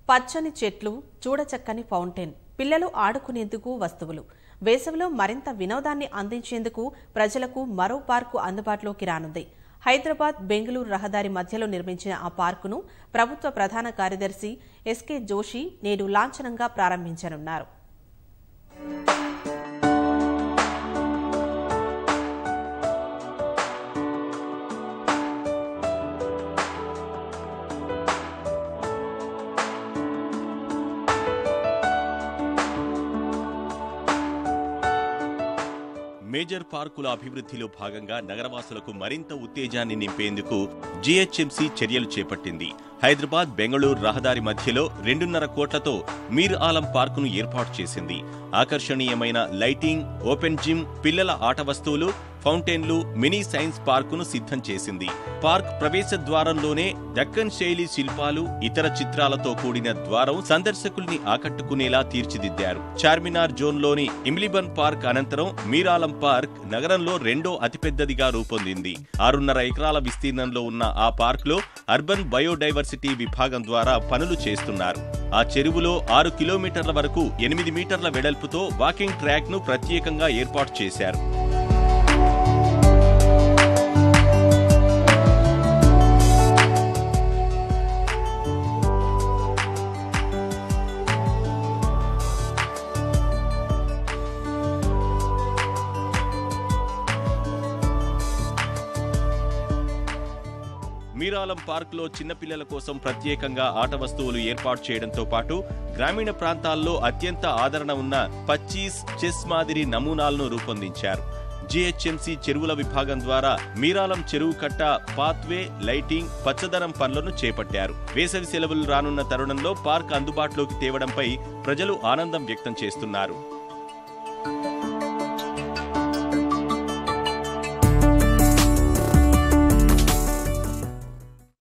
పచ్చని చెట్లు చూడచక్కని ఫౌంటైన్ పిల్లలు ఆడుకునేందుకు వస్తువులు వేసవిలో మరింత వినోదాన్ని అందించేందుకు ప్రజలకు మరో పార్కు అందుబాటులోకి రానుంది హైదరాబాద్ బెంగళూరు రహదారి మధ్యలో నిర్మించిన ఆ పార్కును ప్రభుత్వ ప్రధాన కార్యదర్శి ఎస్కే జోషి నేడు లాంఛనంగా ప్రారంభించనున్నారు మేజర్ పార్కుల అభివృద్ధిలో భాగంగా నగరవాసులకు మరింత ఉత్తేజాన్ని నింపేందుకు జీహెచ్ఎంసీ చర్యలు చేపట్టింది హైదరాబాద్ బెంగళూరు రహదారి మధ్యలో రెండున్నర కోట్లతో మీర్ ఆలం పార్కును ఏర్పాటు చేసింది ఆకర్షణీయమైన లైటింగ్ ఓపెన్ జిమ్ పిల్లల ఆట వస్తువులు ఫౌంటైన్లు మినీ సైన్స్ పార్కును సిద్ధం చేసింది పార్క్ ప్రవేశ ద్వారంలోనే దక్కన్ శైలి శిల్పాలు ఇతర చిత్రాలతో కూడిన ద్వారం సందర్శకుల్ని ఆకట్టుకునేలా తీర్చిదిద్దారు చార్మినార్ జోన్లోని ఇమ్లిబన్ పార్క్ అనంతరం మీరాలం పార్క్ నగరంలో రెండో అతిపెద్దదిగా రూపొందింది ఆరున్నర ఎకరాల విస్తీర్ణంలో ఉన్న ఆ పార్క్లో అర్బన్ బయోడైవర్సిటీ విభాగం ద్వారా పనులు చేస్తున్నారు ఆ చెరువులో ఆరు కిలోమీటర్ల వరకు ఎనిమిది మీటర్ల వెడల్పుతో వాకింగ్ ట్రాక్ ను ప్రత్యేకంగా ఏర్పాటు చేశారు మీరాలం పార్క్లో చిన్నపిల్లల కోసం ప్రత్యేకంగా ఆట వస్తువులు ఏర్పాటు చేయడంతో పాటు గ్రామీణ ప్రాంతాల్లో అత్యంత ఆదరణ ఉన్న పచ్చీస్ చెస్ మాదిరి నమూనాలను రూపొందించారు జీహెచ్ఎంసీ చెరువుల విభాగం ద్వారా మీరాలం చెరువు కట్ట పాత్వే లైటింగ్ పచ్చదనం పనులను చేపట్టారు వేసవి సెలవులు రానున్న తరుణంలో పార్క్ అందుబాటులోకి తేవడంపై ప్రజలు ఆనందం వ్యక్తం చేస్తున్నారు